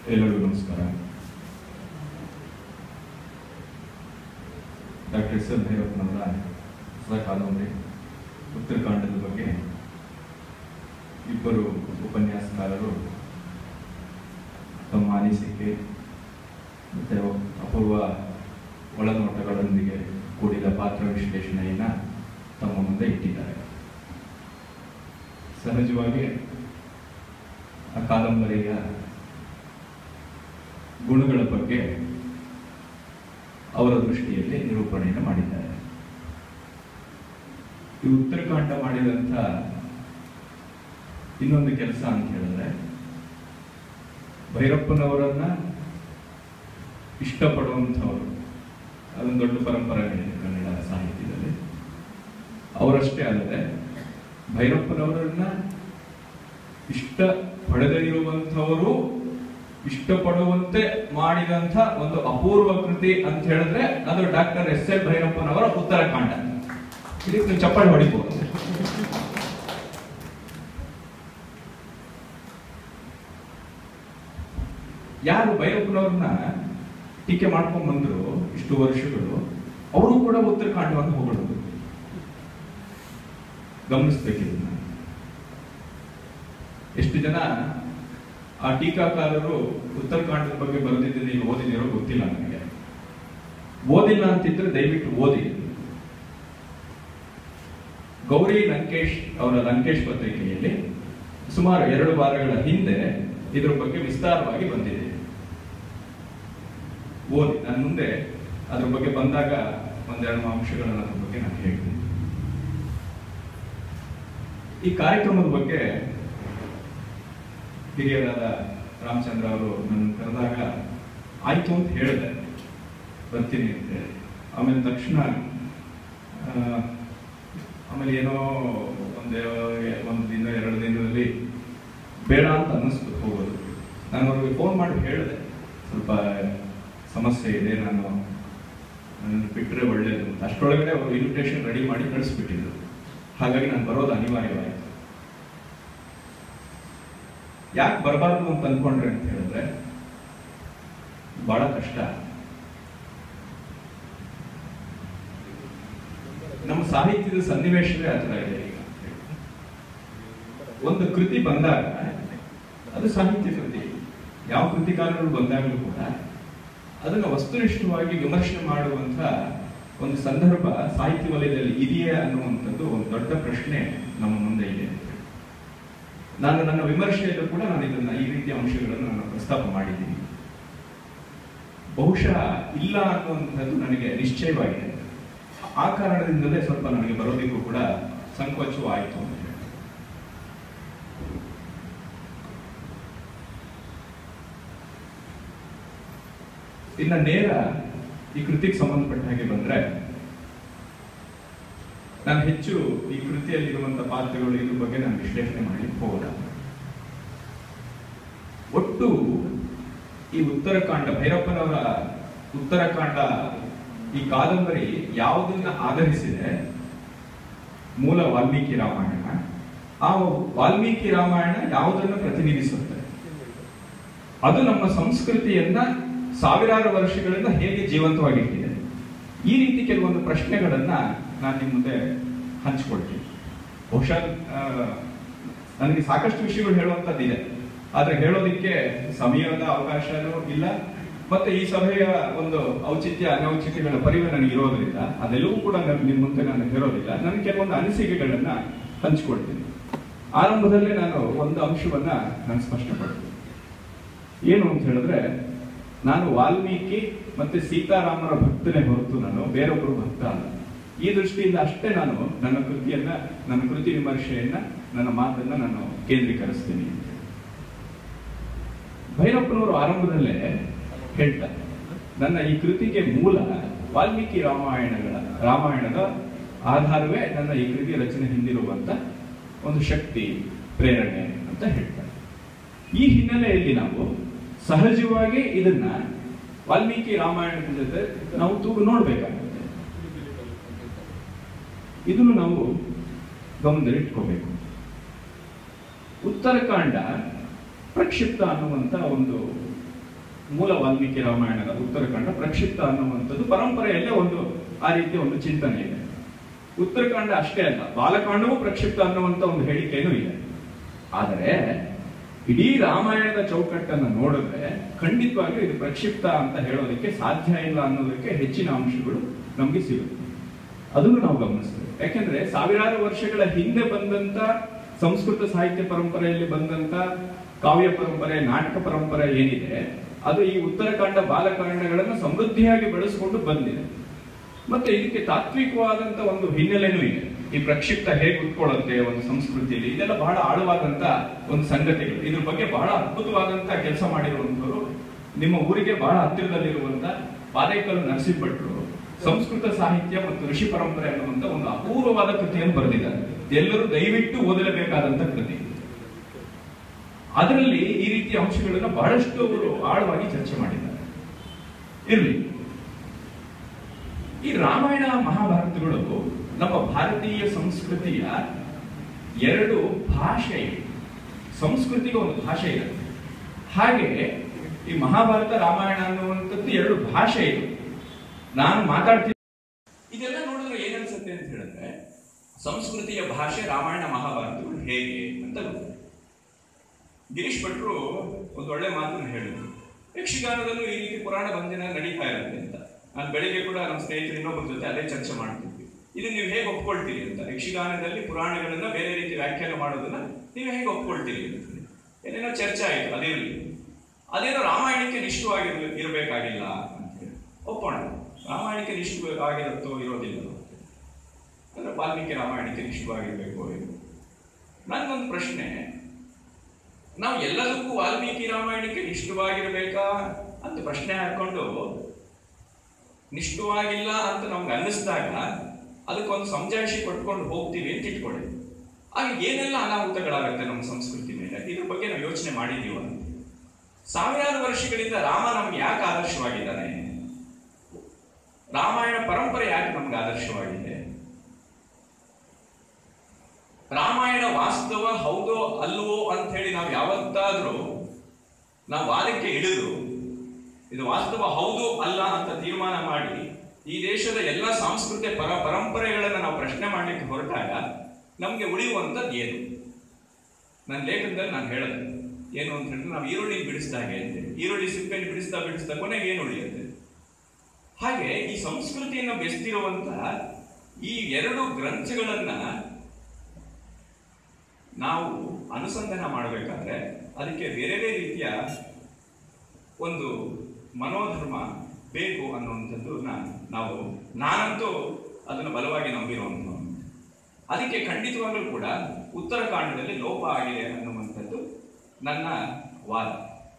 ಎಲ್ಲರಿಗೂ ನಮಸ್ಕಾರ doctor S L ಭೈರಪ್ಪನವರ ಹೊಸ ಕಾದಂಬರಿ ಉತ್ತರಕಾಂಡದ ಬಗ್ಗೆ ಇಬ್ಬರು ಉಪನ್ಯಾಸಕಾರರು ತಮ್ಮ ಅನಿಸಿಕೆ ಮತ್ತು ಅಪೂರ್ವ ಒಳನೋಟಗಳೊಂದಿಗೆ ಕೂಡಿದ ಪಾತ್ರ ವಿಶ್ಲೇಷಣೆಯನ್ನು ತಮ್ಮ ಮುಂದೆ ಇಟ್ಟಿದ್ದಾರೆ ಸಹಜವಾಗಿ ಆ ಕಾದಂಬರಿಯ ಗುಣಗಳ ಬಗ್ಗೆ ಅವರ ದೃಷ್ಟಿಯಲ್ಲಿ ನಿರೂಪಣೆಯನ್ನು ಮಾಡಿದ್ದಾರೆ ಈ ಉತ್ತರಕಾಂಡ ಮಾಡಿದಂಥ ಇನ್ನೊಂದು ಕೆಲಸ ಅಂತ ಹೇಳಿದ್ರೆ ಭೈರಪ್ಪನವರನ್ನ ಇಷ್ಟಪಡುವಂಥವರು ಅದೊಂದು ದೊಡ್ಡ ಪರಂಪರೆಗಳಿದೆ ಕನ್ನಡ ಸಾಹಿತ್ಯದಲ್ಲಿ ಅವರಷ್ಟೇ ಅಲ್ಲದೆ ಭೈರಪ್ಪನವರನ್ನ ಇಷ್ಟ ಪಡೆದೇ ಇರುವಂಥವರು ಇಷ್ಟಪಡುವಂತೆ ಮಾಡಿದಂಥ ಒಂದು ಅಪೂರ್ವ ಕೃತಿ ಅಂತ ಹೇಳಿದ್ರೆ ಅದು ಡಾಕ್ಟರ್ ಎಸ್ ಎಲ್ ಭೈರಪ್ಪನವರ ಉತ್ತರಕಾಂಡ ಇದಕ್ಕೆ ನೀವು ಚಪ್ಪಾಳೆ ಹೊಡಿಬಹುದು ಯಾರು ಭೈರಪ್ಪನವ್ರನ್ನ ಟೀಕೆ ಮಾಡ್ಕೊಂಡ್ ಬಂದ್ರು ಇಷ್ಟು ವರ್ಷಗಳು ಅವರು ಕೂಡ ಉತ್ತರಕಾಂಡವನ್ನು ಹೊಗಳೋದು ಗಮನಿಸ್ಬೇಕಿದನ್ನ ಎಷ್ಟು ಜನ ಆ ಟೀಕಾಕಾರರು ಉತ್ತರಕಾಂಡದ ಬಗ್ಗೆ ಬರೆದಿದ್ದೀನಿ ಈಗ ಓದಿದಿರೋ ಗೊತ್ತಿಲ್ಲ ನನಗೆ ಓದಿಲ್ಲ ಅಂತಿದ್ರೆ ದಯವಿಟ್ಟು ಓದಿ ಗೌರಿ ಲಂಕೇಶ್ ಅವರ ಲಂಕೇಶ್ ಪತ್ರಿಕೆಯಲ್ಲಿ ಸುಮಾರು ಎರಡು ವಾರಗಳ ಹಿಂದೆ ಇದ್ರ ಬಗ್ಗೆ ವಿಸ್ತಾರವಾಗಿ ಬಂದಿದೆ ಓದಿ ನಾನು ಮುಂದೆ ಅದ್ರ ಬಗ್ಗೆ ಬಂದಾಗ ಒಂದೆರಡು ಅಂಶಗಳನ್ನು ಅದ್ರ ಬಗ್ಗೆ ನಾನು ಹೇಳ್ತೀನಿ ಈ ಕಾರ್ಯಕ್ರಮದ ಬಗ್ಗೆ ಹಿರಿಯರಾದ ರಾಮಚಂದ್ರ ಅವರು ನನ್ನ ಕರೆದಾಗ ಆಯ್ತು ಅಂತ ಹೇಳಿದೆ ಬರ್ತೀನಿ ಅಂತ ಹೇಳಿ ಆಮೇಲೆ ತಕ್ಷಣ ಆ, ಆಮೇಲೆ ಏನೋ ಒಂದೇ ಒಂದು ದಿನ ಎರಡು ದಿನದಲ್ಲಿ ಬೇಡ ಅಂತ ಅನ್ನಿಸ್ತು ಹೋಗೋದು ನಾನು ಅವ್ರಿಗೆ ಫೋನ್ ಮಾಡಿ ಹೇಳಿದೆ ಸ್ವಲ್ಪ ಸಮಸ್ಯೆ ಇದೆ ನಾನು ನನ್ನ ಬಿಟ್ಟರೆ ಒಳ್ಳೇದು ಅಂತ ಅಷ್ಟರೊಳಗಡೆ ಅವರು ಇನ್ವಿಟೇಷನ್ ರೆಡಿ ಮಾಡಿ ಕಳಿಸ್ಬಿಟ್ಟಿದ್ರು ಹಾಗಾಗಿ ನಾನು ಬರೋದು ಅನಿವಾರ್ಯವಾಯಿತು ಯಾಕೆ ಬರಬಾರ್ದು ಅಂತ ಅನ್ಕೊಂಡ್ರೆ ಅಂತ ಹೇಳಿದ್ರೆ ಬಹಳ ಕಷ್ಟ ನಮ್ಮ ಸಾಹಿತ್ಯದ ಸನ್ನಿವೇಶವೇ ಆ ಥರ ಇದೆ ಈಗ ಒಂದು ಕೃತಿ ಬಂದಾಗ ಅದು ಸಾಹಿತ್ಯ ಕೃತಿ ಯಾವ ಕೃತಿಕಾರರು ಬಂದಾಗಲೂ ಕೂಡ ಅದನ್ನು ವಸ್ತುನಿಷ್ಠವಾಗಿ ವಿಮರ್ಶೆ ಮಾಡುವಂತ ಒಂದು ಸಂದರ್ಭ ಸಾಹಿತ್ಯ ವಲಯದಲ್ಲಿ ಇದೆಯೇ ಅನ್ನುವಂಥದ್ದು ಒಂದು ದೊಡ್ಡ ಪ್ರಶ್ನೆ ನಮ್ಮ ಮುಂದೆ ಇದೆ ನಾನು ನನ್ನ ವಿಮರ್ಶೆಯಲ್ಲೂ ಕೂಡ ನಾನು ಇದನ್ನ ಈ ರೀತಿಯ ಅಂಶಗಳನ್ನು ನಾನು ಪ್ರಸ್ತಾಪ ಮಾಡಿದ್ದೀನಿ ಬಹುಶಃ ಇಲ್ಲ ಅನ್ನುವಂಥದ್ದು ನನಗೆ ನಿಶ್ಚಯವಾಗಿದೆ ಆ ಕಾರಣದಿಂದಲೇ ಸ್ವಲ್ಪ ನನಗೆ ಬರೋದಕ್ಕೂ ಕೂಡ ಸಂಕೋಚವೂ ಆಯಿತು ಅಂತ ಹೇಳಿ ಇನ್ನ ನೇರ ಈ ಕೃತಿಗೆ ಸಂಬಂಧಪಟ್ಟ ಹಾಗೆ ಬಂದ್ರೆ ನಾನು ಹೆಚ್ಚು ಈ ಕೃತಿಯಲ್ಲಿರುವಂತ ಪಾತ್ರಗಳು ಇದ್ರ ಬಗ್ಗೆ ನಾನು ವಿಶ್ಲೇಷಣೆ ಮಾಡಲಿಕ್ಕೆ ಹೋಗಲ್ಲ ಒಟ್ಟು ಈ ಉತ್ತರಕಾಂಡ ಭೈರಪ್ಪನವರ ಉತ್ತರಕಾಂಡ ಈ ಕಾದಂಬರಿ ಯಾವುದನ್ನ ಆಧರಿಸಿದೆ ಮೂಲ ವಾಲ್ಮೀಕಿ ರಾಮಾಯಣ ಆ ವಾಲ್ಮೀಕಿ ರಾಮಾಯಣ ಯಾವುದನ್ನು ಪ್ರತಿನಿಧಿಸುತ್ತೆ ಅದು ನಮ್ಮ ಸಂಸ್ಕೃತಿಯನ್ನ ಸಾವಿರಾರು ವರ್ಷಗಳಿಂದ ಹೇಗೆ ಜೀವಂತವಾಗಿಟ್ಟಿದೆ ಈ ರೀತಿ ಕೆಲವೊಂದು ಪ್ರಶ್ನೆಗಳನ್ನ ನಾನು ನಿಮ್ಮ ಮುಂದೆ ಹಂಚ್ಕೊಳ್ತೀನಿ ಬಹುಶಃ ಆ, ನನಗೆ ಸಾಕಷ್ಟು ವಿಷಯಗಳು ಹೇಳುವಂತದ್ದಿದೆ ಆದ್ರೆ ಹೇಳೋದಿಕ್ಕೆ ಸಮಯದ ಅವಕಾಶನೂ ಇಲ್ಲ ಮತ್ತೆ ಈ ಸಭೆಯ ಒಂದು ಔಚಿತ್ಯ ಅನೌಚಿತ್ಯಗಳ ಪರಿವೆ ನನಗೆ ಇರೋದ್ರಿಂದ ಅದೆಲ್ಲವೂ ಕೂಡ ನಾನು ನಿಮ್ಮ ಮುಂದೆ ನಾನು ಹೇಳೋದಿಲ್ಲ ನನಗೆ ಕೆಲವೊಂದು ಅನಿಸಿಕೆಗಳನ್ನ ಹಂಚ್ಕೊಳ್ತೀನಿ ಆರಂಭದಲ್ಲೇ ನಾನು ಒಂದು ಅಂಶವನ್ನ ನಾನು ಸ್ಪಷ್ಟಪಡ್ತೀನಿ ಏನು ಅಂತ ಹೇಳಿದ್ರೆ ನಾನು ವಾಲ್ಮೀಕಿ ಮತ್ತೆ ಸೀತಾರಾಮರ ಭಕ್ತನೇ ಹೊರತು ನಾನು ಬೇರೊಬ್ಬರು ಭಕ್ತ ಅಲ್ಲ ಈ ದೃಷ್ಟಿಯಿಂದ ಅಷ್ಟೇ ನಾನು ನನ್ನ ಕೃತಿಯನ್ನ ನನ್ನ ಕೃತಿ ವಿಮರ್ಶೆಯನ್ನ ನನ್ನ ಮಾತನ್ನ ನಾನು ಕೇಂದ್ರೀಕರಿಸ್ತೀನಿ ಅಂತ ಹೇಳಿ. ಭೈರಪ್ಪನವರು ಆರಂಭದಲ್ಲೇ ಹೇಳ್ತಾರೆ ನನ್ನ ಈ ಕೃತಿಗೆ ಮೂಲ ವಾಲ್ಮೀಕಿ ರಾಮಾಯಣಗಳ ರಾಮಾಯಣದ ಆಧಾರವೇ ನನ್ನ ಈ ಕೃತಿ ರಚನೆ ಹಿಂದಿರುವಂತ ಒಂದು ಶಕ್ತಿ ಪ್ರೇರಣೆ ಅಂತ ಹೇಳ್ತಾರೆ ಈ ಹಿನ್ನೆಲೆಯಲ್ಲಿ ನಾವು ಸಹಜವಾಗಿ ಇದನ್ನ ವಾಲ್ಮೀಕಿ ರಾಮಾಯಣದ ಜೊತೆ ನಾವು ತೂಗು ನೋಡ್ಬೇಕಾಗುತ್ತೆ ಇದನ್ನು ನಾವು ಗಮನದಲ್ಲಿಟ್ಕೋಬೇಕು ಉತ್ತರಕಾಂಡ ಪ್ರಕ್ಷಿಪ್ತ ಅನ್ನುವಂತ ಒಂದು ಮೂಲ ವಾಲ್ಮೀಕಿ ರಾಮಾಯಣದ ಉತ್ತರಕಾಂಡ ಪ್ರಕ್ಷಿಪ್ತ ಅನ್ನುವಂಥದ್ದು ಪರಂಪರೆಯಲ್ಲೇ ಒಂದು ಆ ರೀತಿಯ ಒಂದು ಚಿಂತನೆ ಇದೆ ಉತ್ತರಕಾಂಡ ಅಷ್ಟೇ ಅಲ್ಲ ಬಾಲಕಾಂಡವೂ ಪ್ರಕ್ಷಿಪ್ತ ಅನ್ನುವಂಥ ಒಂದು ಹೇಳಿಕೆನೂ ಇದೆ ಆದರೆ ಇಡೀ ರಾಮಾಯಣದ ಚೌಕಟ್ಟನ್ನು ನೋಡಿದ್ರೆ ಖಂಡಿತವಾಗಿಯೂ ಇದು ಪ್ರಕ್ಷಿಪ್ತ ಅಂತ ಹೇಳೋದಕ್ಕೆ ಸಾಧ್ಯ ಇಲ್ಲ ಅನ್ನೋದಕ್ಕೆ ಹೆಚ್ಚಿನ ಅಂಶಗಳು ನಮಗೆ ಸಿಗುತ್ತೆ ಅದನ್ನು ನಾವು ಗಮನಿಸ್ತೇವೆ ಯಾಕೆಂದ್ರೆ ಸಾವಿರಾರು ವರ್ಷಗಳ ಹಿಂದೆ ಬಂದಂತ ಸಂಸ್ಕೃತ ಸಾಹಿತ್ಯ ಪರಂಪರೆಯಲ್ಲಿ ಬಂದಂತ ಕಾವ್ಯ ಪರಂಪರೆ ನಾಟಕ ಪರಂಪರೆ ಏನಿದೆ ಅದು ಈ ಉತ್ತರಕಾಂಡ ಬಾಲಕಾಂಡಗಳನ್ನು ಸಮೃದ್ಧಿಯಾಗಿ ಬೆಳೆಸಿಕೊಂಡು ಬಂದಿದೆ ಮತ್ತೆ ಇದಕ್ಕೆ ತಾತ್ವಿಕವಾದಂತ ಒಂದು ಹಿನ್ನೆಲೆನೂ ಇದೆ ಈ ಪ್ರಕ್ಷಿಪ್ತ ಹೇಗೆ ಉಟ್ಕೊಳ್ಳುತ್ತೆ ಒಂದು ಸಂಸ್ಕೃತಿಯಲ್ಲಿ ಇದೆಲ್ಲ ಬಹಳ ಆಳವಾದಂತ ಒಂದು ಸಂಗತಿಗಳು ಇದ್ರ ಬಗ್ಗೆ ಬಹಳ ಅದ್ಭುತವಾದಂತ ಕೆಲಸ ಮಾಡಿರುವಂತವರು ನಿಮ್ಮ ಊರಿಗೆ ಬಹಳ ಹತ್ತಿರದಲ್ಲಿರುವಂತ ಪಾದೇಕಲ್ಲು ನರಸಿಂಹ ಭಟ್ರು ಸಂಸ್ಕೃತ ಸಾಹಿತ್ಯ ಮತ್ತು ಋಷಿ ಪರಂಪರೆ ಅನ್ನುವಂತ ಒಂದು ಅಪೂರ್ವವಾದ ಕೃತಿಯನ್ನು ಬರೆದಿದ್ದಾರೆ ಎಲ್ಲರೂ ದಯವಿಟ್ಟು ಓದಲೇಬೇಕಾದಂತ ಕೃತಿ ಅದರಲ್ಲಿ ಈ ರೀತಿಯ ಅಂಶಗಳನ್ನ ಬಹಳಷ್ಟು ಅವರು ಆಳವಾಗಿ ಚರ್ಚೆ ಮಾಡಿದ್ದಾರೆ ಇರ್ಲಿ ಈ ರಾಮಾಯಣ ಮಹಾಭಾರತಗಳು ನಮ್ಮ ಭಾರತೀಯ ಸಂಸ್ಕೃತಿಯ ಎರಡು ಭಾಷೆ ಇದೆ ಸಂಸ್ಕೃತಿಗೆ ಒಂದು ಭಾಷೆ ಇದೆ ಹಾಗೆ ಈ ಮಹಾಭಾರತ ರಾಮಾಯಣ ಅನ್ನುವಂಥದ್ದು ಎರಡು ಭಾಷೆ ಇದೆ ನಾನು ಮಾತಾಡ್ತೀನಿ ಇದೆಲ್ಲ ನೋಡಿದ್ರೆ ಏನನ್ಸುತ್ತೆ ಅಂತ ಹೇಳಿದ್ರೆ ಸಂಸ್ಕೃತಿಯ ಭಾಷೆ ರಾಮಾಯಣ ಮಹಾಭಾರತಗಳು ಹೇಗೆ ಅಂತ ಗೊತ್ತಾಗುತ್ತೆ ಗಿರೀಶ್ ಭಟ್ರು ಒಂದು ಒಳ್ಳೆ ಮಾತನ್ನು ಹೇಳಿದ್ರು ಯಕ್ಷಗಾನದಲ್ಲೂ ಈ ರೀತಿ ಪುರಾಣ ಬಂಧನ ನಡೀತಾ ಇರುತ್ತೆ ಅಂತ ನಾನು ಬೆಳಿಗ್ಗೆ ಕೂಡ ನಮ್ಮ ಸ್ನೇಹಿತರು ಇನ್ನೊಬ್ಬರ ಜೊತೆ ಅದೇ ಚರ್ಚೆ ಮಾಡ್ತಿದ್ವಿ ಇದು ನೀವು ಹೇಗೆ ಒಪ್ಕೊಳ್ತೀರಿ ಅಂತ ಯಕ್ಷಗಾನದಲ್ಲಿ ಪುರಾಣಗಳನ್ನ ಬೇರೆ ರೀತಿ ವ್ಯಾಖ್ಯಾನ ಮಾಡೋದನ್ನ ನೀವು ಹೇಗೆ ಒಪ್ಕೊಳ್ತೀರಿ ಅಂತ ಏನೇನೋ ಚರ್ಚೆ ಆಯಿತು ಅದಿರಲಿ ಅದೇನೋ ರಾಮಾಯಣಕ್ಕೆ ನಿಷ್ಠವಾಗಿರ್ ಇರಬೇಕಾಗಿಲ್ಲ ಅಂತ ಹೇಳಿ ಒಪ್ಪೋಣ ರಾಮಾಯಣಕ್ಕೆ ನಿಷ್ಠವಾಗಿರುತ್ತೋ ಇರೋದಿಲ್ಲ ಅಂದ್ರೆ ವಾಲ್ಮೀಕಿ ರಾಮಾಯಣಕ್ಕೆ ನಿಷ್ಠವಾಗಿರ್ಬೇಕು ಇದು ನನ್ಗೊಂದು ಪ್ರಶ್ನೆ ನಾವು ಎಲ್ಲದಕ್ಕೂ ವಾಲ್ಮೀಕಿ ರಾಮಾಯಣಕ್ಕೆ ನಿಷ್ಠವಾಗಿರ್ಬೇಕಾ ಅಂತ ಪ್ರಶ್ನೆ ಹಾಕೊಂಡು ನಿಷ್ಠವಾಗಿಲ್ಲ ಅಂತ ನಮ್ಗೆ ಅನ್ನಿಸ್ದಾಗ ಅದಕ್ಕೊಂದು ಸಮಜಾಯಿಷಿ ಕೊಟ್ಕೊಂಡು ಹೋಗ್ತೀವಿ ಅಂತ ಇಟ್ಕೊಳ್ಳಿ ಆಗ ಏನೆಲ್ಲ ಅನಾಹುತಗಳಾಗುತ್ತೆ ನಮ್ಮ ಸಂಸ್ಕೃತಿ ಮೇಲೆ ಇದ್ರ ಬಗ್ಗೆ ನಾವು ಯೋಚನೆ ಮಾಡಿದೀವ ಸಾವಿರಾರು ವರ್ಷಗಳಿಂದ ರಾಮ ನಮ್ಗೆ ಯಾಕೆ ಆದರ್ಶವಾಗಿದ್ದಾನೆ ರಾಮಾಯಣ ಪರಂಪರೆ ಯಾಕೆ ನಮ್ಗೆ ಆದರ್ಶವಾಗಿದೆ ರಾಮಾಯಣ ವಾಸ್ತವ ಹೌದೋ ಅಲ್ವೋ ಅಂತ ಹೇಳಿ ನಾವು ಯಾವತ್ತಾದ್ರೂ ನಾವು ವಾದಕ್ಕೆ ಇಳಿದು ಇದು ವಾಸ್ತವ ಹೌದು ಅಲ್ಲ ಅಂತ ತೀರ್ಮಾನ ಮಾಡಿ ಈ ದೇಶದ ಎಲ್ಲ ಸಾಂಸ್ಕೃತಿಕ ಪರ ಪರಂಪರೆಗಳನ್ನು ನಾವು ಪ್ರಶ್ನೆ ಮಾಡಲಿಕ್ಕೆ ಹೊರಟಾಗ ನಮಗೆ ಉಳಿಯುವಂಥದ್ದು ಏನು ನನ್ನ ಲೇಖನದಲ್ಲಿ ನಾನು ಹೇಳಿದೆ ಏನು ಅಂತ ಹೇಳಿದ್ರೆ ನಾವು ಈರುಳ್ಳಿ ಬಿಡಿಸಿದಾಗೆ ಅಂತ ಈರುಳ್ಳಿ ಸಿಪ್ಪೆಯನ್ನು ಬಿಡಿಸ್ತಾ ಬಿಡಿಸ್ತಾ ಕೊನೆಗೆ ಏನು ಉಳಿಯುತ್ತೆ ಹಾಗೆ ಈ ಸಂಸ್ಕೃತಿಯನ್ನು ಬೆಸ್ತಿರುವಂತ ಈ ಎರಡು ಗ್ರಂಥಗಳನ್ನ ನಾವು ಅನುಸಂಧಾನ ಮಾಡಬೇಕಾದ್ರೆ ಅದಕ್ಕೆ ಬೇರೆ ಬೇರೆ ರೀತಿಯ ಒಂದು ಮನೋಧರ್ಮ ಬೇಕು ಅನ್ನುವಂಥದ್ದು ನಾವು ನಾನಂತೂ ಅದನ್ನು ಬಲವಾಗಿ ನಂಬಿರುವಂಥದ್ದು ಅದಕ್ಕೆ ಖಂಡಿತವಾಗಲೂ ಕೂಡ ಉತ್ತರಕಾಂಡದಲ್ಲಿ ಲೋಪ ಆಗಿದೆ ಅನ್ನುವಂಥದ್ದು ನನ್ನ ವಾದ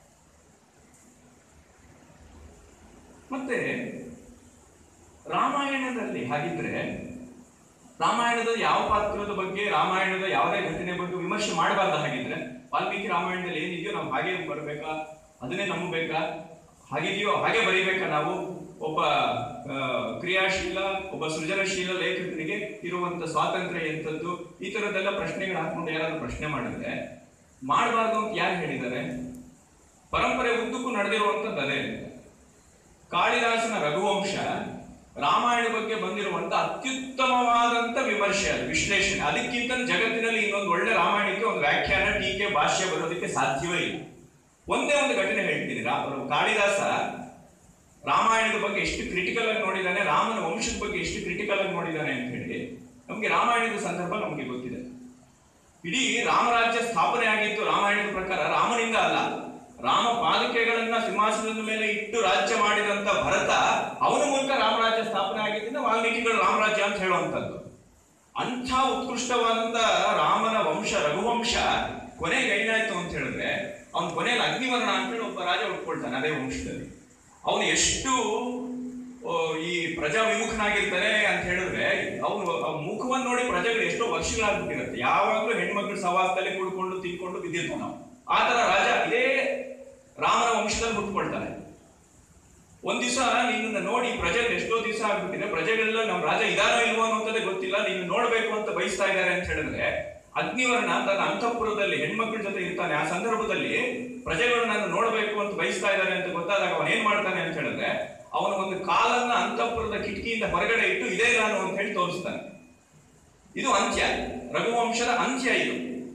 ಮತ್ತೆ ರಾಮಾಯಣದಲ್ಲಿ ಹಾಗಿದ್ರೆ ರಾಮಾಯಣದ ಯಾವ ಪಾತ್ರದ ಬಗ್ಗೆ ರಾಮಾಯಣದ ಯಾವುದೇ ಘಟನೆ ಬಗ್ಗೆ ವಿಮರ್ಶೆ ಮಾಡಬಾರ್ದು ಹಾಗಿದ್ರೆ ವಾಲ್ಮೀಕಿ ರಾಮಾಯಣದಲ್ಲಿ ಏನಿದೆಯೋ ನಾವು ಹಾಗೆ ಬರಬೇಕಾ ಅದನ್ನೇ ನಂಬಬೇಕಾ ಹಾಗಿದೆಯೋ ಹಾಗೆ ಬರೀಬೇಕಾ ನಾವು ಒಬ್ಬ ಆ, ಕ್ರಿಯಾಶೀಲ ಒಬ್ಬ ಸೃಜನಶೀಲ ಲೇಖಕನಿಗೆ ಇರುವಂತ ಸ್ವಾತಂತ್ರ್ಯ ಎಂಥದ್ದು ಈ ತರದೆಲ್ಲ ಪ್ರಶ್ನೆಗಳು ಹಾಕೊಂಡು ಯಾರಾದ್ರೂ ಪ್ರಶ್ನೆ ಮಾಡಿದ್ರೆ ಮಾಡಬಾರ್ದು ಅಂತ ಯಾರು ಹೇಳಿದ್ದಾರೆ ಪರಂಪರೆ ಉದ್ದಕ್ಕೂ ನಡೆದಿರುವಂತದ್ದು ಅದೇ ಕಾಳಿದಾಸನ ರಘುವಂಶ ರಾಮಾಯಣ ಬಗ್ಗೆ ಬಂದಿರುವಂತ ಅತ್ಯುತ್ತಮವಾದಂತ ವಿಮರ್ಶೆ ಅದು ವಿಶ್ಲೇಷಣೆ ಅದಕ್ಕಿಂತ ಜಗತ್ತಿನಲ್ಲಿ ಇನ್ನೊಂದು ಒಳ್ಳೆ ರಾಮಾಯಣಕ್ಕೆ ಒಂದು ವ್ಯಾಖ್ಯಾನ ಟೀಕೆ ಭಾಷ್ಯ ಬರೋದಕ್ಕೆ ಸಾಧ್ಯವೇ ಇಲ್ಲ ಒಂದೇ ಒಂದು ಘಟನೆ ಹೇಳ್ತೀನಿ ರಾ- ಕಾಳಿದಾಸ ರಾಮಾಯಣದ ಬಗ್ಗೆ ಎಷ್ಟು ಕ್ರಿಟಿಕಲ್ ಆಗಿ ನೋಡಿದ್ದಾನೆ ರಾಮನ ವಂಶದ ಬಗ್ಗೆ ಎಷ್ಟು ಕ್ರಿಟಿಕಲ್ ಆಗಿ ನೋಡಿದ್ದಾನೆ ಅಂತ ಹೇಳಿ ನಮಗೆ ರಾಮಾಯಣದ ಸಂದರ್ಭ ನಮಗೆ ಗೊತ್ತಿದೆ ಇಡೀ ರಾಮರಾಜ್ಯ ಸ್ಥಾಪನೆ ಆಗಿತ್ತು ರಾಮಾಯಣದ ಪ್ರಕಾರ ರಾಮನಿಂದ ಅಲ್ಲ ರಾಮ ಪಾಲಿಕೆಗಳನ್ನ ಸಿಂಹಾಸನದ ಮೇಲೆ ಇಟ್ಟು ರಾಜ್ಯ ಮಾಡಿದಂತ ಭರತ ಅವನ ಮೂಲಕ ರಾಮರಾಜ್ಯ ಸ್ಥಾಪನೆ ಆಗಿದ್ದರಿಂದ ವಾಲ್ಮೀಕಿಗಳು ರಾಮರಾಜ್ಯ ಅಂತ ಹೇಳುವಂಥದ್ದು ಅಂಥ ಉತ್ಕೃಷ್ಟವಾದಂತ ರಾಮನ ವಂಶ ರಘುವಂಶ ಕೊನೆಗೆ ಏನಾಯ್ತು ಅಂತ ಹೇಳಿದ್ರೆ ಅವನ ಕೊನೆಯಲ್ಲಿ ಅಗ್ನಿವರ್ಣ ಅಂತ ಹೇಳಿ ಒಬ್ಬ ರಾಜ ಉಟ್ಕೊಳ್ತಾನೆ ಅದೇ ವಂಶದಲ್ಲಿ ಅವನು ಎಷ್ಟು ಆ, ಈ ಪ್ರಜಾ ವಿಮುಖನಾಗಿರ್ತಾನೆ ಅಂತ ಹೇಳಿದ್ರೆ ಅವನು ಮುಖವನ್ನು ನೋಡಿ ಪ್ರಜೆಗಳು ಎಷ್ಟೋ ವರ್ಷಗಳಾಗ್ಬಿಟ್ಟಿರುತ್ತೆ ಯಾವಾಗಲೂ ಹೆಣ್ಮಕ್ಳು ಸವಾಸದಲ್ಲಿ ಕುಡ್ಕೊಂಡು ತಿನ್ಕೊಂಡು ಬಿದ್ದಿರ್ತಾನ ನಾವು ಆ ತರ ರಾಜ ಇದೇ ರಾಮನ ವಂಶದಲ್ಲಿ ಹುಟ್ಕೊಳ್ತಾನೆ ಒಂದ್ ದಿವಸ ನಿನ್ನ ನೋಡಿ ಪ್ರಜೆಗಳು ಎಷ್ಟೋ ದಿವಸ ಆಗ್ಬಿಟ್ಟಿದೆ ಪ್ರಜೆಗಳೆಲ್ಲ ನಮ್ಮ ರಾಜ ಇದಾನೋ ಇಲ್ವೋ ಅನ್ನೋದೇ ಗೊತ್ತಿಲ್ಲ ನೀನು ನೋಡ್ಬೇಕು ಅಂತ ಬಯಸ್ತಾ ಇದ್ದಾರೆ ಅಂತ ಹೇಳಿದ್ರೆ ಅಗ್ನಿವರ್ಣ ತನ್ನ ಅಂತಃಪುರದಲ್ಲಿ ಹೆಣ್ಮಕ್ಳ ಜೊತೆ ಇರ್ತಾನೆ ಆ ಸಂದರ್ಭದಲ್ಲಿ ಪ್ರಜೆಗಳು ನಾನು ನೋಡಬೇಕು ಅಂತ ಬಯಸ್ತಾ ಇದ್ದಾರೆ ಅಂತ ಗೊತ್ತಾದಾಗ ಅವನು ಏನ್ ಮಾಡ್ತಾನೆ ಅಂತ ಹೇಳಿದ್ರೆ ಅವನ ಒಂದು ಕಾಲನ್ನ ಅಂತಃಪುರದ ಕಿಟಕಿಯಿಂದ ಹೊರಗಡೆ ಇಟ್ಟು ಇದೇ ನಾನು ಅಂತ ಹೇಳಿ ತೋರಿಸ್ತಾನೆ ಇದು ಅಂತ್ಯ ರಘುವಂಶದ ಅಂತ್ಯ ಇದು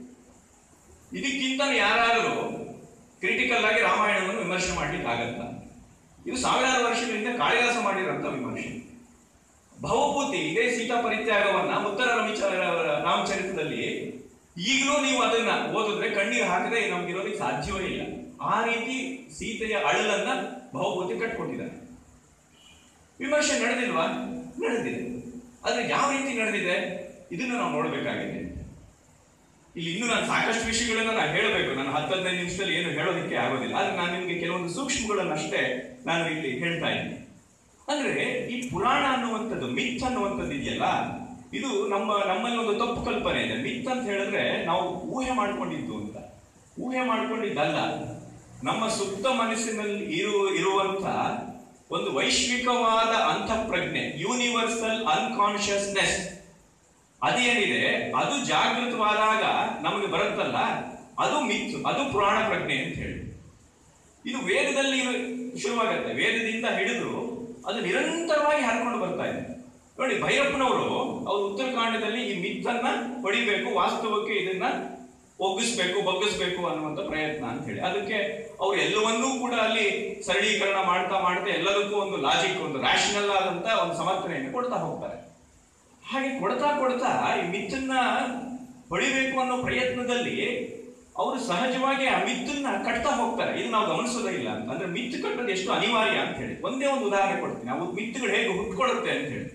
ಇದಕ್ಕಿಂತ ಯಾರಾದರೂ ಕ್ರಿಟಿಕಲ್ ಆಗಿ ರಾಮಾಯಣವನ್ನು ವಿಮರ್ಶೆ ಮಾಡ್ಲಿಕ್ಕೆ ಆಗತ್ತ ಇದು ಸಾವಿರಾರು ವರ್ಷಗಳಿಂದ ಕಾಳಿದಾಸ ಮಾಡಿರೋಂಥ ವಿಮರ್ಶೆ ಭವಭೂತಿ ಇದೇ ಸೀತಾ ಪರಿತ್ಯಾಗವನ್ನ ಉತ್ತರ ರಮಿಚ ರಾಮಚರಿತದಲ್ಲಿ ಈಗಲೂ ನೀವು ಅದನ್ನ ಓದಿದ್ರೆ ಕಣ್ಣೀರು ಹಾಕದೆ ನಮ್ಗಿರೋದಕ್ಕೆ ಸಾಧ್ಯವೇ ಇಲ್ಲ ಆ ರೀತಿ ಸೀತೆಯ ಅಳಲನ್ನ ಭವಭೂತಿ ಕಟ್ಕೊಟ್ಟಿದ್ದಾರೆ ವಿಮರ್ಶೆ ನಡೆದಿಲ್ವಾ ನಡೆದಿದೆ ಆದ್ರೆ ಯಾವ ರೀತಿ ನಡೆದಿದೆ ಇದನ್ನು ನಾವು ನೋಡ್ಬೇಕಾಗಿದೆ ಇಲ್ಲಿ ಇನ್ನೂ ನಾನು ಸಾಕಷ್ಟು ವಿಷಯಗಳನ್ನ ನಾನು ಹೇಳಬೇಕು ನಾನು ಹತ್ತು ಹದಿನೈದು ನಿಮಿಷದಲ್ಲಿ ಏನು ಹೇಳೋದಕ್ಕೆ ಆಗೋದಿಲ್ಲ ಆದ್ರೆ ನಾನು ನಿಮಗೆ ಕೆಲವೊಂದು ಸೂಕ್ಷ್ಮಗಳನ್ನಷ್ಟೇ ನಾನು ಇಲ್ಲಿ ಹೇಳ್ತಾ ಇದ್ದೀನಿ ಅಂದ್ರೆ ಈ ಪುರಾಣ ಅನ್ನುವಂಥದ್ದು ಮಿತ್ ಅನ್ನುವಂಥದ್ದು ಇದೆಯಲ್ಲ ಇದು ನಮ್ಮ ನಮ್ಮಲ್ಲಿ ಒಂದು ತಪ್ಪು ಕಲ್ಪನೆ ಇದೆ ಮಿತ್ ಅಂತ ಹೇಳಿದ್ರೆ ನಾವು ಊಹೆ ಮಾಡ್ಕೊಂಡಿದ್ದು ಅಂತ ಊಹೆ ಮಾಡ್ಕೊಂಡಿದ್ದಲ್ಲ ನಮ್ಮ ಸುಪ್ತ ಮನಸ್ಸಿನಲ್ಲಿ ಇರು ಇರುವಂತ ಒಂದು ವೈಶ್ವಿಕವಾದ ಅಂತಃಪ್ರಜ್ಞೆ ಯೂನಿವರ್ಸಲ್ ಅನ್ಕಾನ್ಶಿಯಸ್ನೆಸ್ ಅದೇನಿದೆ ಅದು ಜಾಗೃತವಾದಾಗ ನಮಗೆ ಬರುತ್ತಲ್ಲ ಅದು ಮಿತ್ತು ಅದು ಪುರಾಣ ಪ್ರಜ್ಞೆ ಅಂತ ಹೇಳಿ ಇದು ವೇದದಲ್ಲಿ ಇರು- ಶುರುವಾಗತ್ತೆ ವೇದದಿಂದ ಹಿಡಿದು ಅದು ನಿರಂತರವಾಗಿ ಹರ್ಕೊಂಡು ಬರ್ತಾ ಇದೆ ನೋಡಿ ಭೈರಪ್ಪನವರು ಅವರು ಉತ್ತರಕಾಂಡದಲ್ಲಿ ಈ ಮಿತ್ತನ್ನ ಹೊಡಿಬೇಕು ವಾಸ್ತವಕ್ಕೆ ಇದನ್ನ ಒಗ್ಗಿಸ್ಬೇಕು ಬಗ್ಗಿಸ್ಬೇಕು ಅನ್ನುವಂಥ ಪ್ರಯತ್ನ ಅಂತ ಹೇಳಿ ಅದಕ್ಕೆ ಅವ್ರು ಎಲ್ಲವನ್ನೂ ಕೂಡ ಅಲ್ಲಿ ಸರಳೀಕರಣ ಮಾಡ್ತಾ ಮಾಡ್ತಾ ಎಲ್ಲದಕ್ಕೂ ಒಂದು ಲಾಜಿಕ್ ಒಂದು ರ್ಯಾಷನಲ್ ಆದಂತ ಒಂದು ಸಮರ್ಥನೆಯನ್ನು ಕೊಡ್ತಾ ಹೋಗ್ತಾರೆ ಹಾಗೆ ಕೊಡ್ತಾ ಕೊಡ್ತಾ ಈ ಮಿತ್ತನ್ನ ಹೊಡಿಬೇಕು ಅನ್ನೋ ಪ್ರಯತ್ನದಲ್ಲಿ ಅವರು ಸಹಜವಾಗಿ ಆ ಮಿತ್ತನ್ನ ಕಟ್ತಾ ಹೋಗ್ತಾರೆ ಇದು ನಾವು ಗಮನಿಸೋದೇ ಇಲ್ಲ ಅಂತ ಅಂದ್ರೆ ಮಿತ್ತು ಕಟ್ಟೋದು ಎಷ್ಟು ಅನಿವಾರ್ಯ ಅಂತ ಹೇಳಿ ಒಂದೇ ಒಂದು ಉದಾಹರಣೆ ಕೊಡ್ತೀನಿ ಆ ಮಿತ್ತುಗಳು ಹೇಗೆ ಹುಟ್ಕೊಳ್ಳುತ್ತೆ ಅಂತ ಹೇಳಿ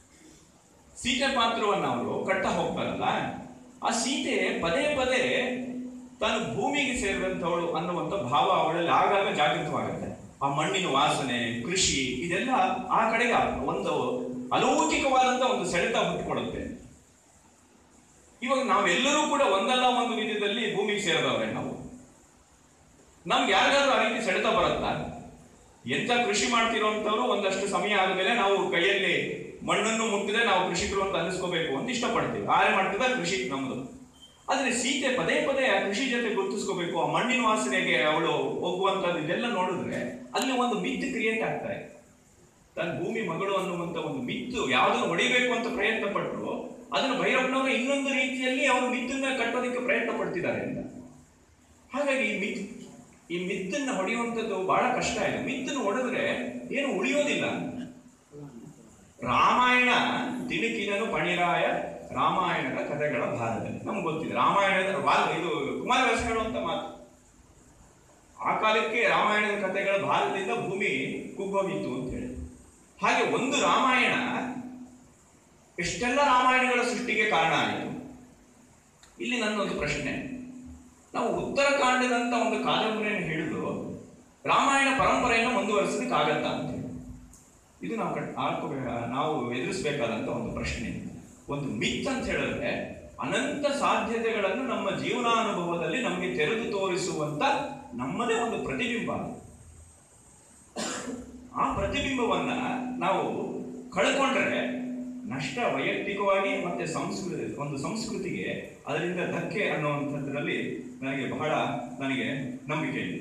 ಸೀತೆ ಪಾತ್ರವನ್ನ ಅವರು ಕಟ್ತಾ ಹೋಗ್ತಾರಲ್ಲ ಆ ಸೀತೆ ಪದೇ ಪದೇ ತಾನು ಭೂಮಿಗೆ ಸೇರಿದಂಥವಳು ಅನ್ನುವಂಥ ಭಾವ ಅವಳಲ್ಲಿ ಆಗಾಗ ಜಾಗೃತವಾಗುತ್ತೆ ಆ ಮಣ್ಣಿನ ವಾಸನೆ ಕೃಷಿ ಇದೆಲ್ಲ ಆ ಕಡೆಗೆ ಒಂದು ಅಲೌಕಿಕವಾದಂತ ಒಂದು ಸೆಳೆತ ಹುಟ್ಟುಕೊಳ್ಳುತ್ತೆ ಇವಾಗ ನಾವೆಲ್ಲರೂ ಕೂಡ ಒಂದಲ್ಲ ಒಂದು ವಿಧದಲ್ಲಿ ಭೂಮಿಗೆ ಸೇರಿದವ್ರೆ ನಾವು ನಮ್ಗೆ ಯಾರಿಗಾದ್ರೂ ಆ ರೀತಿ ಸೆಳೆತ ಬರುತ್ತಾ ಎಂತ ಕೃಷಿ ಮಾಡ್ತಿರೋಂಥವ್ರು ಒಂದಷ್ಟು ಸಮಯ ಆದ್ಮೇಲೆ ನಾವು ಕೈಯಲ್ಲಿ ಮಣ್ಣನ್ನು ಮುಟ್ಟಿದ್ರೆ ನಾವು ಕೃಷಿಕರು ಅಂತ ಅನ್ನಿಸ್ಕೋಬೇಕು ಅಂತ ಇಷ್ಟಪಡ್ತೀವಿ ಆರೆ ಮಾಡ್ತಿದ ಕೃಷಿ ನಮ್ದು ಆದ್ರೆ ಸೀತೆ ಪದೇ ಪದೇ ಆ ಕೃಷಿ ಜೊತೆ ಗುರುತಿಸ್ಕೋಬೇಕು ಆ ಮಣ್ಣಿನ ವಾಸನೆಗೆ ಅವಳು ಹೋಗುವಂತದ್ದು ಇದೆಲ್ಲ ನೋಡಿದ್ರೆ ಅಲ್ಲಿ ಒಂದು ಮಿತ್ ಕ್ರಿಯೇಟ್ ಆಗ್ತಾ ಇದೆ ತನ್ನ ಭೂಮಿ ಮಗಳು ಅನ್ನುವಂತ ಒಂದು ಮಿತ್ತು ಯಾವುದನ್ನು ಹೊಡಿಬೇಕು ಅಂತ ಪ್ರಯತ್ನ ಪಟ್ಟರು ಅದನ್ನು ಭೈರಪ್ಪನವರು ಇನ್ನೊಂದು ರೀತಿಯಲ್ಲಿ ಅವರು ಮಿತ್ತನ್ನ ಕಟ್ಟೋದಕ್ಕೆ ಪ್ರಯತ್ನ ಪಡ್ತಿದ್ದಾರೆ ಅಂತ ಹಾಗಾಗಿ ಈ ಮಿತ್ ಈ ಮಿತ್ತನ್ನ ಹೊಡೆಯುವಂಥದ್ದು ಬಹಳ ಕಷ್ಟ ಇದೆ ಮಿತ್ತನ್ನು ಹೊಡೆದ್ರೆ ಏನು ಉಳಿಯೋದಿಲ್ಲ ರಾಮಾಯಣ ತಿಣುಕಿದನು ಪಣಿರಾಯ ರಾಮಾಯಣದ ಕಥೆಗಳ ಭಾರದಲ್ಲಿ ನಮ್ಗೆ ಗೊತ್ತಿದೆ ರಾಮಾಯಣದ ವಾಲ್- ಇದು ಕುಮಾರವ್ಯಾಸ ಹೇಳುವಂತ ಮಾತು ಆ ಕಾಲಕ್ಕೆ ರಾಮಾಯಣದ ಕಥೆಗಳ ಭಾರತದಿಂದ ಭೂಮಿ ಕುಗ್ಗೋಗಿತ್ತು ಅಂತ ಹೇಳಿ ಹಾಗೆ ಒಂದು ರಾಮಾಯಣ ಎಷ್ಟೆಲ್ಲ ರಾಮಾಯಣಗಳ ಸೃಷ್ಟಿಗೆ ಕಾರಣ ಆಯಿತು ಇಲ್ಲಿ ನನ್ನೊಂದು ಪ್ರಶ್ನೆ ನಾವು ಉತ್ತರಕಾಂಡದಂತ ಒಂದು ಕಾದಂಬರಿಯನ್ನು ಹಿಡಿದು ರಾಮಾಯಣ ಪರಂಪರೆಯನ್ನು ಮುಂದುವರಿಸಲಿಕ್ಕೆ ಆಗತ್ತಾ ಅಂತ ಹೇಳಿ ಇದು ನಾವು ಕಟ್ ಹಾಕೋಬೇಕ ನಾವು ಎದುರಿಸಬೇಕಾದಂತ ಒಂದು ಪ್ರಶ್ನೆ ಒಂದು ಮಿತ್ ಅಂತ ಹೇಳಿದ್ರೆ ಅನಂತ ಸಾಧ್ಯತೆಗಳನ್ನು ನಮ್ಮ ಜೀವನಾನುಭವದಲ್ಲಿ ನಮಗೆ ತೆರೆದು ತೋರಿಸುವಂತ ನಮ್ಮದೇ ಒಂದು ಪ್ರತಿಬಿಂಬ ಆ ಪ್ರತಿಬಿಂಬವನ್ನ ನಾವು ಕಳ್ಕೊಂಡ್ರೆ ನಷ್ಟ ವೈಯಕ್ತಿಕವಾಗಿ ಮತ್ತೆ ಸಂಸ್ಕೃತಿ ಒಂದು ಸಂಸ್ಕೃತಿಗೆ ಅದರಿಂದ ಧಕ್ಕೆ ಅನ್ನುವಂಥದ್ರಲ್ಲಿ ನನಗೆ ಬಹಳ ನನಗೆ ನಂಬಿಕೆ ಇದೆ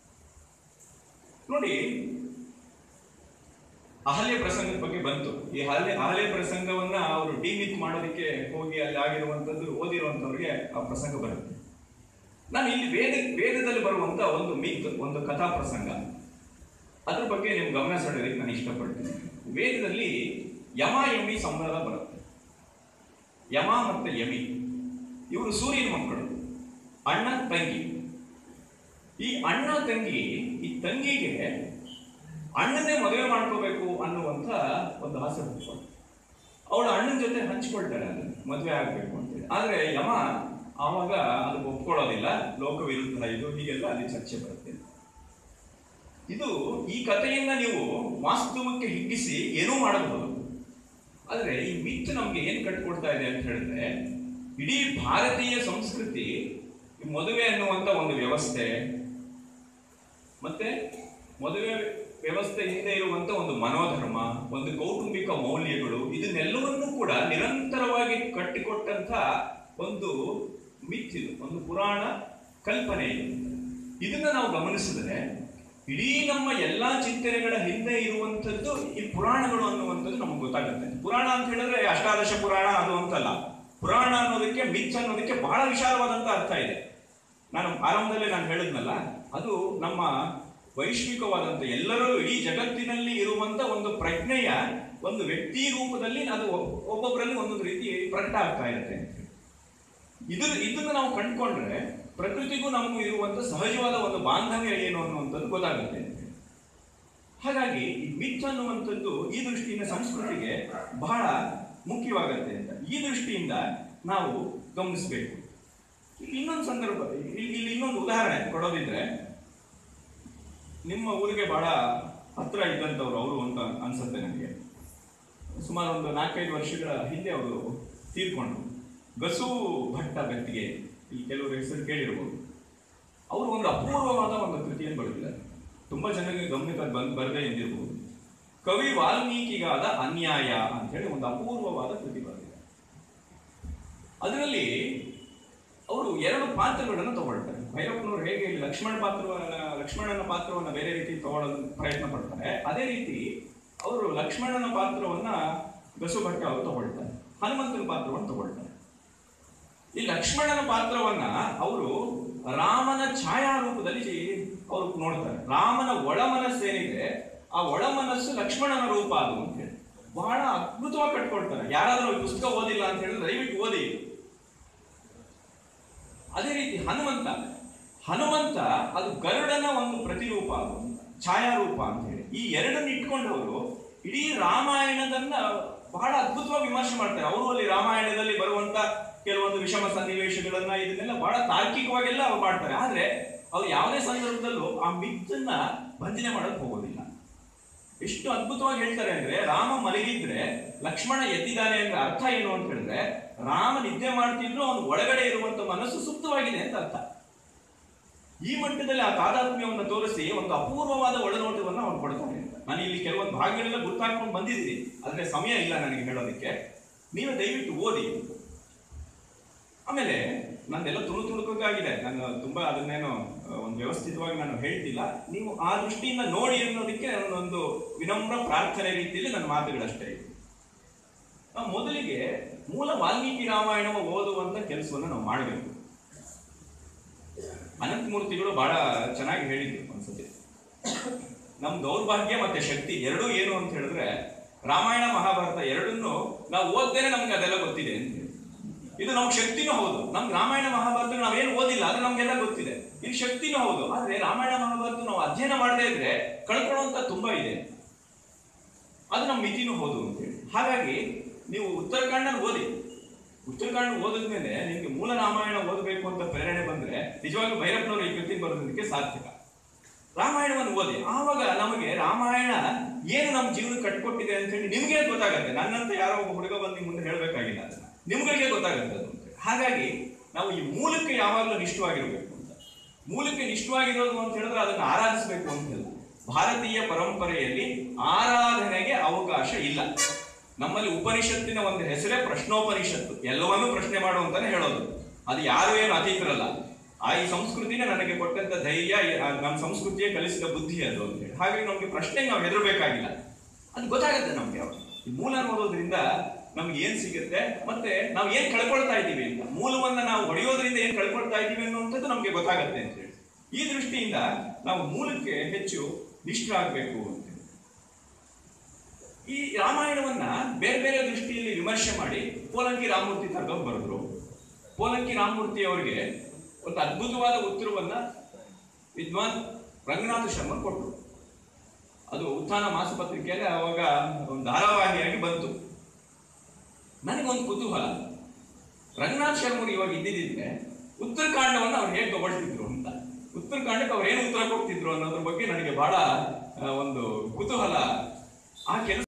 ನೋಡಿ ಅಹಲ್ಯ ಪ್ರಸಂಗದ ಬಗ್ಗೆ ಬಂತು ಈ ಅಹಲ್ಯ ಅಹಲ್ಯ ಪ್ರಸಂಗವನ್ನ ಅವರು ಡಿಮಿತ್ ಮಾಡೋದಕ್ಕೆ ಹೋಗಿ ಅಲ್ಲಿ ಆಗಿರುವಂತದ್ದು ಓದಿರುವಂತವ್ರಿಗೆ ಆ ಪ್ರಸಂಗ ಬರುತ್ತೆ ನಾನು ಇಲ್ಲಿ ವೇದ ವೇದದಲ್ಲಿ ಬರುವಂತ ಒಂದು ಮಿತ್ ಒಂದು ಕಥಾ ಪ್ರಸಂಗ ಅದ್ರ ಬಗ್ಗೆ ನೀವು ಗಮನ ಸೆಳೆಯೋದಕ್ಕೆ ನಾನು ಇಷ್ಟಪಡ್ತೀನಿ ವೇದದಲ್ಲಿ ಯಮ ಯಮಿ ಸಂವಾದ ಬರುತ್ತೆ ಯಮ ಮತ್ತೆ ಯಮಿ ಇವರು ಸೂರ್ಯನ ಮಕ್ಕಳು ಅಣ್ಣ ತಂಗಿ ಈ ಅಣ್ಣ ತಂಗಿ ಈ ತಂಗಿಗೆ ಅಣ್ಣನೇ ಮದುವೆ ಮಾಡ್ಕೋಬೇಕು ಅನ್ನುವಂತ ಒಂದು ಆಸೆ ಹುಟ್ಕೊಂಡು ಅವಳು ಅಣ್ಣನ ಜೊತೆ ಹಂಚ್ಕೊಳ್ತಾಳೆ ಅದನ್ನ ಮದುವೆ ಆಗ್ಬೇಕು ಅಂತೇಳಿ ಆದ್ರೆ ಯಮ ಆವಾಗ ಅದು ಒಪ್ಕೊಳ್ಳೋದಿಲ್ಲ ಲೋಕ ವಿರುದ್ಧ ಇದು ಹೀಗೆಲ್ಲ ಅಲ್ಲಿ ಚರ್ಚೆ ಬರುತ್ತೆ ಇದು ಈ ಕಥೆಯನ್ನ ನೀವು ವಾಸ್ತವಕ್ಕೆ ಹಿಗ್ಗಿಸಿ ಏನೂ ಮಾಡಬಹುದು ಆದ್ರೆ ಈ ಮಿತ್ ನಮ್ಗೆ ಏನ್ ಕಟ್ಕೊಡ್ತಾ ಇದೆ ಅಂತ ಹೇಳಿದ್ರೆ ಇಡೀ ಭಾರತೀಯ ಸಂಸ್ಕೃತಿ ಈ ಮದುವೆ ಅನ್ನುವಂತ ಒಂದು ವ್ಯವಸ್ಥೆ ಮತ್ತೆ ಮದುವೆ ವ್ಯವಸ್ಥೆ ಹಿಂದೆ ಇರುವಂತ ಒಂದು ಮನೋಧರ್ಮ ಒಂದು ಕೌಟುಂಬಿಕ ಮೌಲ್ಯಗಳು ಇದನ್ನೆಲ್ಲವನ್ನೂ ಕೂಡ ನಿರಂತರವಾಗಿ ಕಟ್ಟಿಕೊಟ್ಟಂತ ಒಂದು ಮಿತ್ ಇದು ಒಂದು ಪುರಾಣ ಕಲ್ಪನೆ ಇದು ಇದನ್ನ ನಾವು ಗಮನಿಸಿದ್ರೆ ಇಡೀ ನಮ್ಮ ಎಲ್ಲಾ ಚಿಂತನೆಗಳ ಹಿಂದೆ ಇರುವಂತದ್ದು ಈ ಪುರಾಣಗಳು ಅನ್ನುವಂಥದ್ದು ನಮಗೆ ಗೊತ್ತಾಗುತ್ತೆ ಪುರಾಣ ಅಂತ ಹೇಳಿದ್ರೆ ಅಷ್ಟಾದಶ ಪುರಾಣ ಅದು ಅಂತಲ್ಲ ಪುರಾಣ ಅನ್ನೋದಕ್ಕೆ ಮಿಚ್ ಅನ್ನೋದಕ್ಕೆ ಬಹಳ ವಿಶಾಲವಾದಂತ ಅರ್ಥ ಇದೆ ನಾನು ಆರಂಭದಲ್ಲೇ ನಾನು ಹೇಳಿದ್ನಲ್ಲ ಅದು ನಮ್ಮ ವೈಶ್ವಿಕವಾದಂತ ಎಲ್ಲರೂ ಇಡೀ ಜಗತ್ತಿನಲ್ಲಿ ಇರುವಂತ ಒಂದು ಪ್ರಜ್ಞೆಯ ಒಂದು ವ್ಯಕ್ತಿ ರೂಪದಲ್ಲಿ ಅದು ಒಬ್- ಒಬ್ಬೊಬ್ಬರಲ್ಲಿ ಒಂದೊಂದು ರೀತಿ ಪ್ರಕಟ ಆಗ್ತಾ ಇರುತ್ತೆ ಇದು ಇದನ್ನ ನಾವು ಕಂಡ್ಕೊಂಡ್ರೆ ಪ್ರಕೃತಿಗೂ ನಮಗೂ ಇರುವಂತ ಸಹಜವಾದ ಒಂದು ಬಾಂಧವ್ಯ ಏನು ಅನ್ನುವಂಥದ್ದು ಗೊತ್ತಾಗುತ್ತೆ ಹಾಗಾಗಿ ಈ ಮಿತ್ ಅನ್ನುವಂಥದ್ದು ಈ ದೃಷ್ಟಿಯಿಂದ ಸಂಸ್ಕೃತಿಗೆ ಬಹಳ ಮುಖ್ಯವಾಗುತ್ತೆ ಅಂತ ಈ ದೃಷ್ಟಿಯಿಂದ ನಾವು ಗಮನಿಸಬೇಕು ಇಲ್ಲಿ ಇನ್ನೊಂದು ಸಂದರ್ಭ ಇಲ್ಲಿ ಇಲ್ಲಿ ಇನ್ನೊಂದು ಉದಾಹರಣೆ ಕೊಡೋದಿದ್ರೆ ನಿಮ್ಮ ಊರಿಗೆ ಬಹಳ ಹತ್ರ ಇದ್ದಂಥವ್ರು ಅವರು ಅಂತ ಅನ್ಸುತ್ತೆ ನನಗೆ ಸುಮಾರು ಒಂದು ನಾಲ್ಕೈದು ವರ್ಷಗಳ ಹಿಂದೆ ಅವರು ತೀರ್ಕೊಂಡ್ರು ಗಸು ಭಟ್ಟ ವ್ಯಕ್ತಿಗೆ ಈ ಕೆಲವರು ಹೆಸರು ಕೇಳಿರ್ಬೋದು ಅವರು ಒಂದು ಅಪೂರ್ವವಾದ ಒಂದು ಕೃತಿಯನ್ನು ಬರೆದಿದ್ದಾರೆ ತುಂಬಾ ಜನರಿಗೆ ಗಮನಕ್ಕೆ ಅದು ಬಂದು ಬರದೇ ಇದ್ದಿರ್ಬೋದು ಕವಿ ವಾಲ್ಮೀಕಿಗಾದ ಅನ್ಯಾಯ ಅಂತ ಹೇಳಿ ಒಂದು ಅಪೂರ್ವವಾದ ಕೃತಿ ಬರೆದಿದ್ದಾರೆ ಅದರಲ್ಲಿ ಅವರು ಎರಡು ಪಾತ್ರಗಳನ್ನು ತಗೊಳ್ತಾರೆ ಭೈರಪ್ಪನವರು ಹೇಗೆ ಇಲ್ಲಿ ಲಕ್ಷ್ಮಣ ಪಾತ್ರವನ್ನ ಲಕ್ಷ್ಮಣನ ಪಾತ್ರವನ್ನ ಬೇರೆ ರೀತಿ ತಗೊಳ್ಳಲು ಪ್ರಯತ್ನ ಪಡ್ತಾರೆ ಅದೇ ರೀತಿ ಅವರು ಲಕ್ಷ್ಮಣನ ಪಾತ್ರವನ್ನ ಬಸವಭಟ್ಟ ಅವರು ತಗೊಳ್ತಾರೆ ಹನುಮಂತನ ಪಾತ್ರವನ್ನು ತಗೊಳ್ತಾರೆ ಈ ಲಕ್ಷ್ಮಣನ ಪಾತ್ರವನ್ನ ಅವರು ರಾಮನ ಛಾಯಾ ರೂಪದಲ್ಲಿ ಅವರು ನೋಡ್ತಾರೆ ರಾಮನ ಒಳ ಮನಸ್ಸೇನಿದೆ ಆ ಒಳ ಮನಸ್ಸು ಲಕ್ಷ್ಮಣನ ರೂಪ ಅದು ಅಂತ ಹೇಳಿ ಬಹಳ ಅದ್ಭುತವಾಗಿ ಕಟ್ಕೊಳ್ತಾರೆ ಯಾರಾದ್ರೂ ಈ ಪುಸ್ತಕ ಓದಿಲ್ಲ ಅಂತ ಹೇಳಿದ್ರೆ ದಯವಿಟ್ಟು ಓದಿ ಅದೇ ರೀತಿ ಹನುಮಂತ ಹನುಮಂತ ಅದು ಗರುಡನ ಒಂದು ಪ್ರತಿರೂಪ ಅದು ಛಾಯಾರೂಪ ಅಂತ ಹೇಳಿ ಈ ಎರಡನ್ನ ಇಟ್ಕೊಂಡವರು ಇಡೀ ರಾಮಾಯಣದನ್ನ ಬಹಳ ಅದ್ಭುತವಾಗಿ ವಿಮರ್ಶೆ ಮಾಡ್ತಾರೆ ಅವರು ಅಲ್ಲಿ ರಾಮಾಯಣದಲ್ಲಿ ಬರುವಂತ ಕೆಲವೊಂದು ವಿಷಮ ಸನ್ನಿವೇಶಗಳನ್ನ ಇದನ್ನೆಲ್ಲ ಬಹಳ ತಾರ್ಕಿಕವಾಗೆಲ್ಲ ಅವ್ರು ಮಾಡ್ತಾರೆ ಆದ್ರೆ ಅವ್ರು ಯಾವುದೇ ಸಂದರ್ಭದಲ್ಲೂ ಆ ಮಿತ್ತನ್ನ ಭಂಜನೆ ಮಾಡಕ್ ಹೋಗೋದಿಲ್ಲ ಎಷ್ಟು ಅದ್ಭುತವಾಗಿ ಹೇಳ್ತಾರೆ ಅಂದ್ರೆ ರಾಮ ಮಲಗಿದ್ರೆ ಲಕ್ಷ್ಮಣ ಎದ್ದಿದ್ದಾನೆ ಅಂದ್ರೆ ಅರ್ಥ ಏನು ಅಂತ ಹೇಳಿದ್ರೆ ರಾಮ ನಿದ್ದೆ ಮಾಡ್ತಿದ್ರು ಅವನು ಒಳಗಡೆ ಇರುವಂತ ಮನಸ್ಸು ಸುಪ್ತವಾಗಿದೆ ಅಂತ ಅರ್ಥ ಈ ಮಟ್ಟದಲ್ಲಿ ಆ ತಾದಾತ್ಮ್ಯವನ್ನು ತೋರಿಸಿ ಒಂದು ಅಪೂರ್ವವಾದ ಒಳನೋಟವನ್ನು ಅವನು ಕೊಡ್ತಾನೆ ಅಂತ ನಾನು ಇಲ್ಲಿ ಕೆಲವೊಂದು ಭಾಗಗಳೆಲ್ಲ ಗುರ್ತಾಕೊಂಡು ಬಂದಿದ್ದೀನಿ ಆದ್ರೆ ಸಮಯ ಇಲ್ಲ ನನಗೆ ಹೇಳೋದಕ್ಕೆ ನೀವು ದಯವಿಟ್ಟು ಓದಿ ಆಮೇಲೆ ನಂದೆಲ್ಲ ತುಣು ತುಣುಕಾಗಿದೆ ನಾನು ತುಂಬಾ ಅದನ್ನೇನು ಆ, ಒಂದು ವ್ಯವಸ್ಥಿತವಾಗಿ ನಾನು ಹೇಳ್ತಿಲ್ಲ ನೀವು ಆ ದೃಷ್ಟಿಯಿಂದ ನೋಡಿ ಅನ್ನೋದಕ್ಕೆ ಒಂದು ವಿನಮ್ರ ಪ್ರಾರ್ಥನೆ ರೀತಿಯಲ್ಲಿ ನನ್ನ ಮಾತುಗಳಷ್ಟೇ ಇದೆ ನಾವು ಮೊದಲಿಗೆ ಮೂಲ ವಾಲ್ಮೀಕಿ ರಾಮಾಯಣವ ಓದುವಂತ ಕೆಲಸವನ್ನು ನಾವು ಮಾಡಬೇಕು ಅನಂತಮೂರ್ತಿಗಳು ಬಹಳ ಚೆನ್ನಾಗಿ ಹೇಳಿದ್ರು ಒಂದ್ಸತಿ ನಮ್ ದೌರ್ಭಾಗ್ಯ ಮತ್ತೆ ಶಕ್ತಿ ಎರಡೂ ಏನು ಅಂತ ಹೇಳಿದ್ರೆ ರಾಮಾಯಣ ಮಹಾಭಾರತ ಎರಡನ್ನು ನಾವು ಓದ್ದೇನೆ ನಮ್ಗೆ ಅದೆಲ್ಲ ಗೊತ್ತಿದೆ ಅಂತ ಹೇಳಿ. ಇದು ನಮ್ಗೆ ಶಕ್ತಿನೂ ಹೌದು ನಮ್ಗೆ ರಾಮಾಯಣ ಮಹಾಭಾರತ ನಾವೇನು ಓದಿಲ್ಲ ಅದು ನಮ್ಗೆಲ್ಲ ಗೊತ್ತಿದೆ ಇದು ಶಕ್ತಿನೂ ಹೌದು ಆದ್ರೆ ರಾಮಾಯಣ ಮಹಾಭಾರತ ನಾವು ಅಧ್ಯಯನ ಮಾಡದೇ ಇದ್ರೆ ಕಳ್ಕೊಳ್ಳುವಂತ ತುಂಬಾ ಇದೆ ಅದು ನಮ್ಮ ಮಿತಿನೂ ಹೌದು ಅಂತೇಳಿ ಹಾಗಾಗಿ ನೀವು ಉತ್ತರಾಖಂಡ ಓದಿ ಉತ್ತರಾಖಂಡ ಓದಿದ್ಮೇಲೆ ನಿಮ್ಗೆ ಮೂಲ ರಾಮಾಯಣ ಓದಬೇಕು ಅಂತ ಪ್ರೇರಣೆ ಬಂದ್ರೆ ನಿಜವಾಗ್ಲೂ ಭೈರಪ್ಪನವರು ಈ ಕೃತಿ ಬರೋದಕ್ಕೆ ಸಾರ್ಥಕ ರಾಮಾಯಣವನ್ನು ಓದಿ ಆವಾಗ ನಮಗೆ ರಾಮಾಯಣ ಏನು ನಮ್ಮ ಜೀವನ ಕಟ್ಕೊಟ್ಟಿದೆ ಅಂತ ಹೇಳಿ ನಿಮ್ಗೆ ಗೊತ್ತಾಗತ್ತೆ ನನ್ನಂತ ಯಾರೋ ಒಬ್ಬ ಹುಡುಗ ಬಂದು ನಿಮ್ ಮುಂದೆ ಹೇಳ್ಬೇಕಾಗಿಲ್ಲ ಅದನ್ನ ನಿಮ್ಗಳಿಗೆ ಗೊತ್ತಾಗತ್ತೆ ಅದು ಅಂತ ಹೇಳಿ. ಹಾಗಾಗಿ ನಾವು ಈ ಮೂಲಕ್ಕೆ ಯಾವಾಗಲೂ ನಿಷ್ಠವಾಗಿರ್ಬೇಕು ಅಂತ ಮೂಲಕ್ಕೆ ನಿಷ್ಠವಾಗಿರೋದು ಅಂತ ಹೇಳಿದ್ರೆ ಅದನ್ನ ಆರಾಧಿಸಬೇಕು ಅಂತ ಹೇಳಿ ಭಾರತೀಯ ಪರಂಪರೆಯಲ್ಲಿ ಆರಾಧನೆಗೆ ಅವಕಾಶ ಇಲ್ಲ ನಮ್ಮಲ್ಲಿ ಉಪನಿಷತ್ತಿನ ಒಂದು ಹೆಸರೇ ಪ್ರಶ್ನೋಪನಿಷತ್ತು ಎಲ್ಲವನ್ನೂ ಪ್ರಶ್ನೆ ಮಾಡುವಂತಾನೆ ಹೇಳೋದು ಅದು ಯಾರು ಏನು ಅತೀತರಲ್ಲ ಆ ಈ ಸಂಸ್ಕೃತಿನೇ ನನಗೆ ಕೊಟ್ಟಂತ ಧೈರ್ಯ ಈ- ಆ ನಮ್ಮ ಸಂಸ್ಕೃತಿಯೇ ಕಲಿಸಿದ ಬುದ್ಧಿ ಅದು ಅಂತ ಹೇಳಿ ಹಾಗಾಗಿ ನಮ್ಗೆ ಪ್ರಶ್ನೆಗೆ ನಾವು ಹೆದರಬೇಕಾಗಿಲ್ಲ ಅದು ಗೊತ್ತಾಗುತ್ತೆ ನಮ್ಗೆ ಅವಾಗ ಈ ಮೂಲ ನೋಡೋದ್ರಿಂದ ನಮ್ಗೆ ಏನ್ ಸಿಗುತ್ತೆ ಮತ್ತೆ ನಾವು ಏನ್ ಕಳ್ಕೊಳ್ತಾ ಇದ್ದೀವಿ ಅಂತ ಮೂಲವನ್ನ ನಾವು ಹೊಡೆಯೋದ್ರಿಂದ ಏನ್ ಕಳ್ಕೊಳ್ತಾ ಇದ್ದೀವಿ ಅನ್ನುವಂಥದ್ದು ನಮ್ಗೆ ಗೊತ್ತಾಗುತ್ತೆ ಅಂತ ಹೇಳಿ ಈ ದೃಷ್ಟಿಯಿಂದ ನಾವು ಮೂಲಕ್ಕೆ ಹೆಚ್ಚು ನಿಷ್ಠರಾಗಬೇಕು ಅಂತ ಹೇಳಿ. ಈ ರಾಮಾಯಣವನ್ನ ಬೇರೆ ಬೇರೆ ದೃಷ್ಟಿಯಲ್ಲಿ ವಿಮರ್ಶೆ ಮಾಡಿ ಪೋಲಂಕಿ ರಾಮಮೂರ್ತಿ ತರ್ಗವ್ ಬರೆದ್ರು ಪೋಲಂಕಿ ರಾಮಮೂರ್ತಿ ಅವರಿಗೆ ಒಂದು ಅದ್ಭುತವಾದ ಉತ್ತರವನ್ನ ವಿದ್ವಾನ್ ರಂಗನಾಥ ಶರ್ಮ ಕೊಟ್ಟರು ಅದು ಉತ್ಥಾನ ಮಾಸಪತ್ರಿಕೆಯಲ್ಲಿ ಅವಾಗ ಒಂದು ಧಾರಾವಾಹಿಯಾಗಿ ಬಂತು ನನಗೊಂದು ಕುತೂಹಲ ರಂಗನಾಥ್ ಶರ್ಮರು ಇವಾಗ ಇದ್ದಿದ್ದಿದ್ರೆ ಉತ್ತರಕಾಂಡವನ್ನು ಅವ್ರು ಹೇಗೆ ತಗೊಳ್ತಿದ್ರು ಅಂತ ಉತ್ತರಕಾಂಡಕ್ಕೆ ಅವ್ರು ಏನು ಉತ್ತರ ಕೊಡ್ತಿದ್ರು ಅನ್ನೋದ್ರ ಬಗ್ಗೆ ನನಗೆ ಬಹಳ ಆ, ಒಂದು ಕುತೂಹಲ ಆ ಕೆಲಸ